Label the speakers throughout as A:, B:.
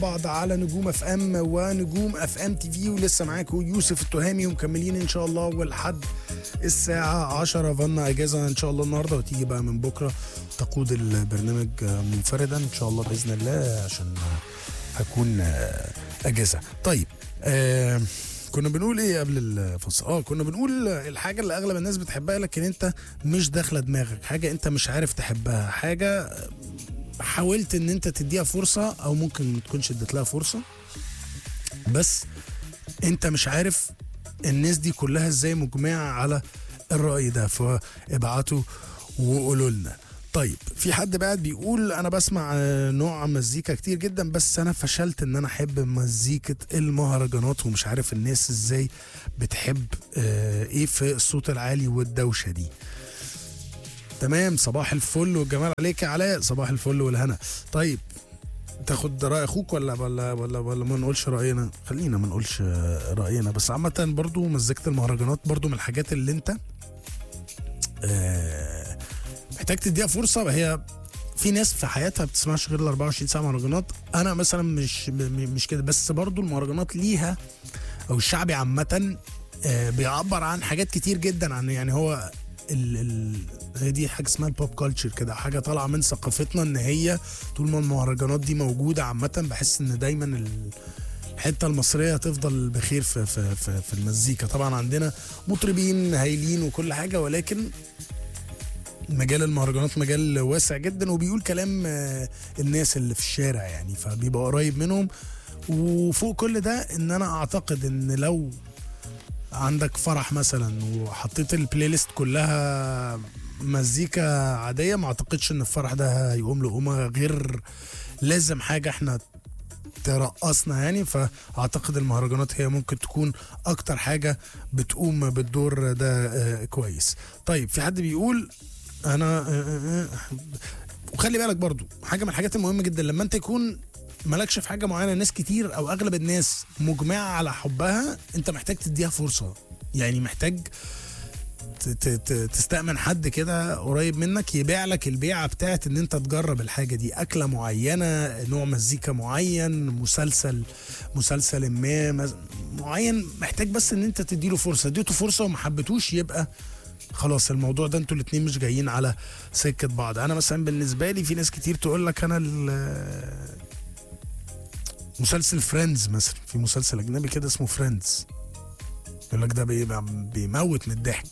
A: بعض على نجوم اف ام ونجوم اف ام تي في ولسه معاكم يوسف التهامي ومكملين ان شاء الله ولحد الساعة 10 فانا اجازة ان شاء الله النهارده وتيجي بقى من بكرة تقود البرنامج منفردا ان شاء الله باذن الله عشان هكون اجازة طيب آه كنا بنقول ايه قبل الفصل اه كنا بنقول الحاجه اللي اغلب الناس بتحبها لكن انت مش داخله دماغك حاجه انت مش عارف تحبها حاجه حاولت ان انت تديها فرصه او ممكن ما تكونش اديت لها فرصه بس انت مش عارف الناس دي كلها ازاي مجمعه على الراي ده فابعتوا وقولوا لنا طيب في حد بعد بيقول انا بسمع نوع مزيكا كتير جدا بس انا فشلت ان انا احب مزيكة المهرجانات ومش عارف الناس ازاي بتحب اه ايه في الصوت العالي والدوشة دي تمام صباح الفل والجمال عليك يا علاء صباح الفل والهنا طيب تاخد راي اخوك ولا ولا ولا ولا ما نقولش راينا خلينا ما نقولش راينا بس عامه برضو مزيكه المهرجانات برضو من الحاجات اللي انت آه محتاج تديها فرصه هي في ناس في حياتها ما بتسمعش غير ال 24 ساعه مهرجانات انا مثلا مش مش كده بس برضو المهرجانات ليها او الشعبي عامه آه بيعبر عن حاجات كتير جدا عن يعني هو ال ال هي دي حاجه اسمها البوب كلتشر كده حاجه طالعه من ثقافتنا ان هي طول ما المهرجانات دي موجوده عامه بحس ان دايما الحته المصريه هتفضل بخير في في في, في المزيكا طبعا عندنا مطربين هايلين وكل حاجه ولكن مجال المهرجانات مجال واسع جدا وبيقول كلام الناس اللي في الشارع يعني فبيبقى قريب منهم وفوق كل ده ان انا اعتقد ان لو عندك فرح مثلا وحطيت البلاي ليست كلها مزيكا عاديه ما اعتقدش ان الفرح ده هيقوم له قومه غير لازم حاجه احنا ترقصنا يعني فاعتقد المهرجانات هي ممكن تكون اكتر حاجه بتقوم بالدور ده كويس طيب في حد بيقول انا وخلي بالك برضو حاجه من الحاجات المهمه جدا لما انت يكون مالكش في حاجه معينه ناس كتير او اغلب الناس مجمعه على حبها انت محتاج تديها فرصه يعني محتاج تستأمن حد كده قريب منك يبيع لك البيعه بتاعت ان انت تجرب الحاجه دي اكله معينه نوع مزيكا معين مسلسل مسلسل ما معين محتاج بس ان انت تديله فرصه اديته فرصه وما حبيتوش يبقى خلاص الموضوع ده انتوا الاتنين مش جايين على سكه بعض انا مثلا بالنسبه لي في ناس كتير تقول لك انا مسلسل فريندز مثلا في مسلسل اجنبي كده اسمه فريندز يقول لك ده بيموت من الضحك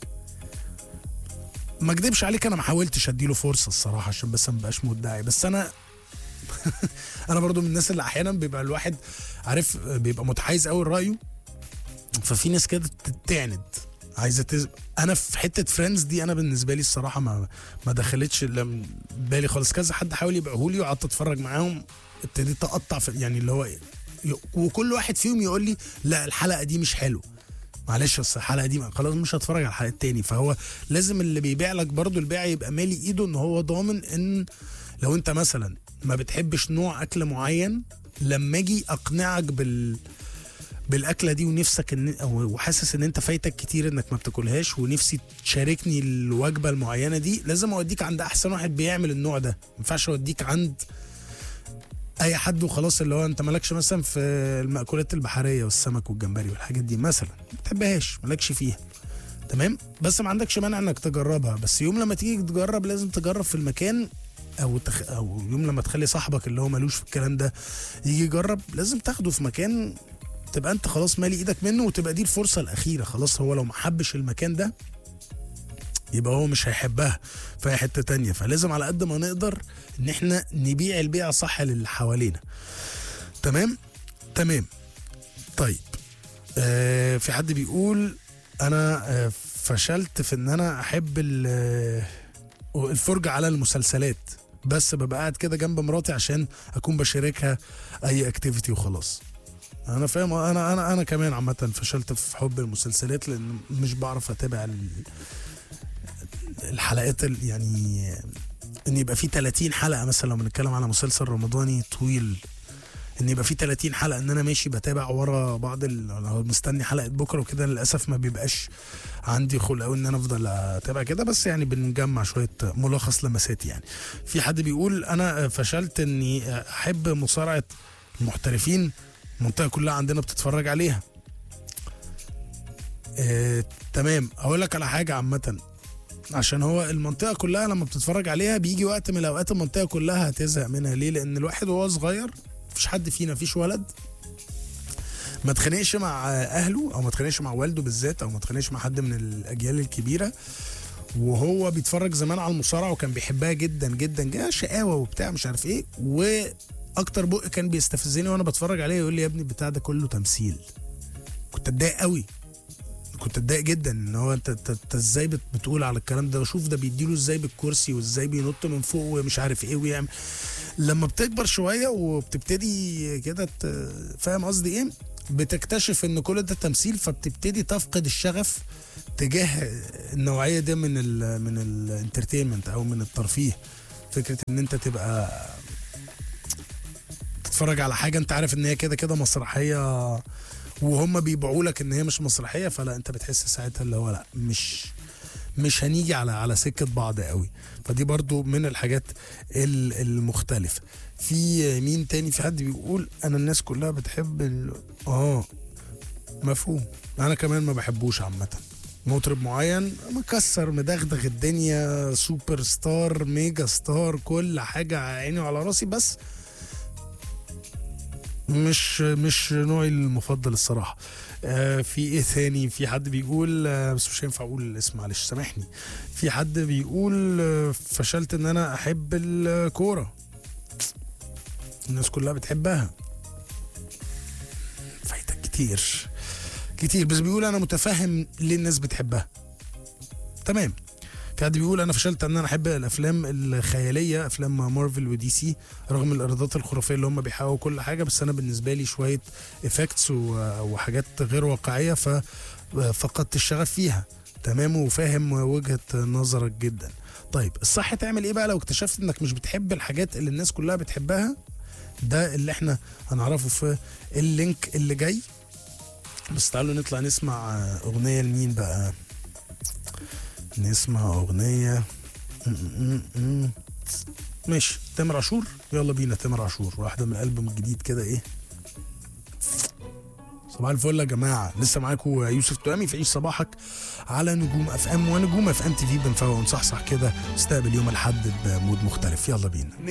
A: ما اكدبش عليك انا ما حاولتش اديله فرصه الصراحه عشان بس ما بقاش مدعي بس انا انا برضو من الناس اللي احيانا بيبقى الواحد عارف بيبقى متحيز قوي لرايه ففي ناس كده تتعند عايزه تز... انا في حته فريندز دي انا بالنسبه لي الصراحه ما ما دخلتش بالي خالص كذا حد حاول يبيعه لي وقعدت اتفرج معاهم ابتديت اقطع في يعني اللي هو ي... وكل واحد فيهم يقول لي لا الحلقه دي مش حلوه معلش بس الحلقه دي خلاص مش هتفرج على الحلقه التاني فهو لازم اللي بيبيع لك برضو البيع يبقى مالي ايده ان هو ضامن ان لو انت مثلا ما بتحبش نوع اكل معين لما اجي اقنعك بال بالاكله دي ونفسك ان وحاسس ان انت فايتك كتير انك ما بتاكلهاش ونفسي تشاركني الوجبه المعينه دي لازم اوديك عند احسن واحد بيعمل النوع ده ما ينفعش اوديك عند اي حد وخلاص اللي هو انت مالكش مثلا في المأكولات البحريه والسمك والجمبري والحاجات دي مثلا ما بتحبهاش مالكش فيها تمام بس ما عندكش مانع انك تجربها بس يوم لما تيجي تجرب لازم تجرب في المكان او تخ... او يوم لما تخلي صاحبك اللي هو ملوش في الكلام ده يجي يجرب لازم تاخده في مكان تبقى انت خلاص مالي ايدك منه وتبقى دي الفرصه الاخيره خلاص هو لو ما حبش المكان ده يبقى هو مش هيحبها في حته تانية فلازم على قد ما نقدر ان احنا نبيع البيع صح للي حوالينا تمام تمام طيب آه في حد بيقول انا آه فشلت في ان انا احب الفرجه على المسلسلات بس ببقى قاعد كده جنب مراتي عشان اكون بشاركها اي اكتيفيتي وخلاص انا فاهم انا انا انا كمان عامه فشلت في حب المسلسلات لان مش بعرف اتابع الحلقات يعني ان يبقى في 30 حلقه مثلا لو بنتكلم على مسلسل رمضاني طويل ان يبقى في 30 حلقه ان انا ماشي بتابع ورا بعض مستني حلقه بكره وكده للاسف ما بيبقاش عندي خلق قوي ان انا افضل اتابع كده بس يعني بنجمع شويه ملخص لمسات يعني في حد بيقول انا فشلت اني احب مصارعه المحترفين المنطقه كلها عندنا بتتفرج عليها آه، تمام اقول لك على حاجه عامه عشان هو المنطقه كلها لما بتتفرج عليها بيجي وقت من الاوقات المنطقه كلها هتزهق منها ليه لان الواحد وهو صغير مفيش حد فينا فيش ولد ما اتخانقش مع اهله او ما اتخانقش مع والده بالذات او ما اتخانقش مع حد من الاجيال الكبيره وهو بيتفرج زمان على المصارعه وكان بيحبها جدا جدا جدا شقاوه وبتاع مش عارف ايه واكتر بق كان بيستفزني وانا بتفرج عليه يقول لي يا ابني البتاع ده كله تمثيل كنت اتضايق قوي كنت اتضايق جدا ان هو انت انت انت ازاي بت- بتقول على الكلام ده وشوف ده بيديله ازاي بالكرسي وازاي بينط من فوق ومش عارف ايه ويعمل لما بتكبر شويه وبتبتدي كده ت- فاهم قصدي ايه بتكتشف ان كل ده تمثيل فبتبتدي تفقد الشغف تجاه النوعيه دي من ال من الانترتينمنت او من الترفيه فكره ان انت تبقى تتفرج على حاجه انت عارف ان هي كده كده مسرحيه وهم بيبيعوا لك ان هي مش مسرحيه فلا انت بتحس ساعتها اللي هو لا مش مش هنيجي على على سكه بعض قوي فدي برضو من الحاجات ال- المختلفه في مين تاني في حد بيقول انا الناس كلها بتحب ال... اه مفهوم انا كمان ما بحبوش عامه مطرب معين مكسر مدغدغ الدنيا سوبر ستار ميجا ستار كل حاجه على عيني وعلى راسي بس مش مش نوعي المفضل الصراحه آه في ايه ثاني في حد بيقول آه بس مش هينفع اقول الاسم معلش سامحني في حد بيقول آه فشلت ان انا احب الكوره الناس كلها بتحبها فايتك كتير كتير بس بيقول انا متفهم ليه الناس بتحبها تمام في حد بيقول انا فشلت ان انا احب الافلام الخياليه افلام مارفل ودي سي رغم الايرادات الخرافيه اللي هم بيحققوا كل حاجه بس انا بالنسبه لي شويه افكتس وحاجات غير واقعيه ففقدت الشغف فيها تمام وفاهم وجهه نظرك جدا طيب الصح تعمل ايه بقى لو اكتشفت انك مش بتحب الحاجات اللي الناس كلها بتحبها ده اللي احنا هنعرفه في اللينك اللي جاي بس تعالوا نطلع نسمع اغنيه لمين بقى نسمع اغنيه م- م- م- ماشي تامر عاشور يلا بينا تامر عاشور واحده من الالبوم الجديد كده ايه صباح الفل يا جماعه لسه معاكم يوسف تؤمي في عيش صباحك على نجوم اف ام ونجوم اف ام تي في بنفوق ونصحصح كده استقبل يوم الاحد بمود مختلف يلا بينا